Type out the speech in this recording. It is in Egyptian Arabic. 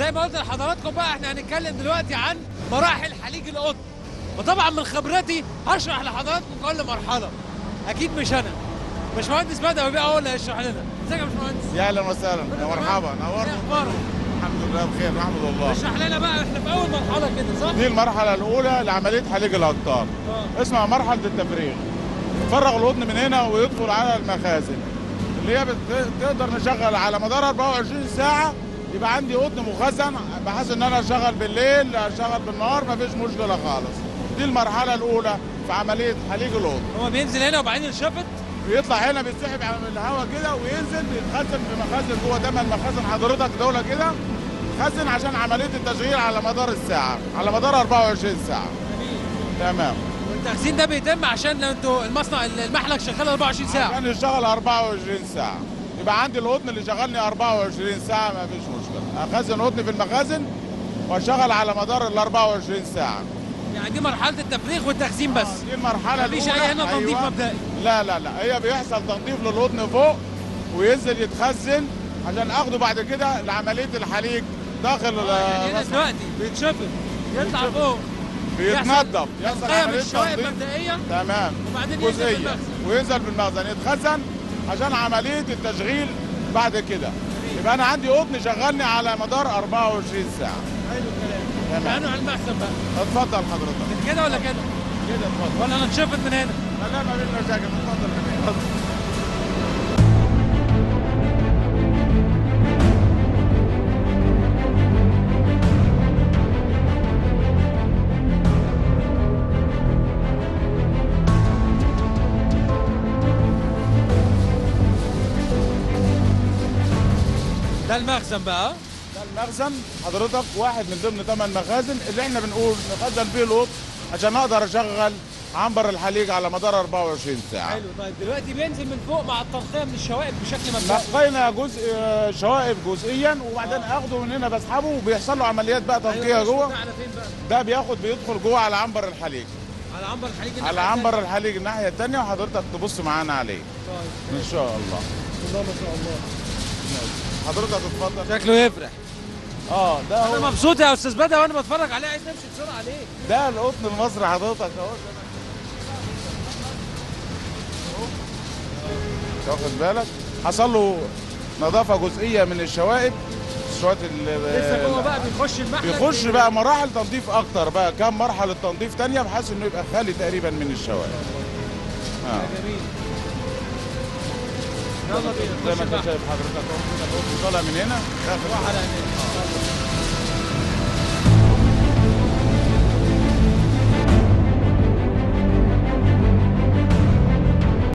زي ما قلت لحضراتكم بقى احنا هنتكلم دلوقتي عن مراحل حليج القطن وطبعا من خبرتي هشرح لحضراتكم كل مرحله اكيد مش انا باشمهندس بدوي بقى هو اللي هيشرح لنا ازيك يا باشمهندس يا اهلا وسهلا يا مرحبا ايه نورنا اخبارك الحمد لله بخير نحمد الله اشرح لنا بقى احنا في اول مرحله كده صح دي المرحله الاولى لعمليه حليج الاقطار اه اسمها مرحله التفريغ تفرغ القطن من هنا ويدخل على المخازن اللي هي بت- تقدر نشغل على مدار 24 ساعه يبقى عندي قطن مخزن بحيث ان انا اشغل بالليل اشغل بالنهار مفيش مشكله خالص دي المرحله الاولى في عمليه حليج القطن هو بينزل هنا وبعدين يتشفط بيطلع هنا بيتسحب على الهواء كده وينزل بيتخزن في مخازن جوه تمن مخازن حضرتك دولة كده خزن عشان عمليه التشغيل على مدار الساعه على مدار 24 ساعه تمام والتخزين ده بيتم عشان لو انتوا المصنع المحلك شغال 24 ساعه عشان يشتغل 24 ساعه يبقى عندي القطن اللي شغلني 24 ساعه ما فيش مشكله اخزن قطن في المخازن واشتغل على مدار ال 24 ساعه يعني دي مرحله التفريغ والتخزين بس آه، دي المرحله مفيش الاولى اي هنا تنظيف أيوة. مبدئي لا لا لا هي بيحصل تنظيف للقطن فوق وينزل يتخزن عشان اخده بعد كده لعمليه الحليج داخل يعني هنا المصنع. دلوقتي بيتشفط يطلع بيتشفط. فوق بيتنضف يحصل تنقية من عمليه الشوائب تنظيف مبدئيا تمام وبعدين ينزل جزئيه بالمخزن. وينزل بالمخزن يتخزن عشان عمليه التشغيل بعد كده يبقى انا عندي قطن شغلني على مدار 24 ساعه حلو الكلام تمام. تعالوا على المحسن بقى اتفضل حضرتك من كده ولا كده كده اتفضل ولا نتشفط من هنا لا ما فيش مشاكل اتفضل من هنا. ده المخزن بقى ده المخزن حضرتك واحد من ضمن ثمان مخازن اللي احنا بنقول نخزن فيه القط عشان اقدر اشغل عنبر الحليج على مدار 24 ساعه حلو طيب دلوقتي بينزل من فوق مع التنقية من الشوائب بشكل مبدئي نقينا جزء آه، شوائب جزئيا وبعدين اخده من هنا بسحبه وبيحصل له عمليات بقى تنقيه أيوة، جوه ده على فين بقى ده بياخد بيدخل جوه على عنبر الحليج على عنبر الحليج الناحية على عنبر الحليج الناحيه الثانيه وحضرتك تبص معانا عليه التانية. ان طيب شاء الله بسم الله ما شاء الله حضرتك اتفضل شكله يفرح اه ده انا هو مبسوط يا استاذ بدوي وانا بتفرج عليه عايز نمشي بسرعه عليه ده القطن المصري حضرتك اهو واخد بالك حصل له نظافه جزئيه من الشوائب شويه ال- لسه جوه بقى بيخش المحلك بيخش بقى مراحل تنظيف اكتر بقى كام مرحله تنظيف تانية بحيث انه يبقى خالي تقريبا من الشوائب يا اه جميل يلا بينا زي نخش ما انت المحلك. شايف حضرتك اهو كده القطن طالع من هنا داخل روح على هناك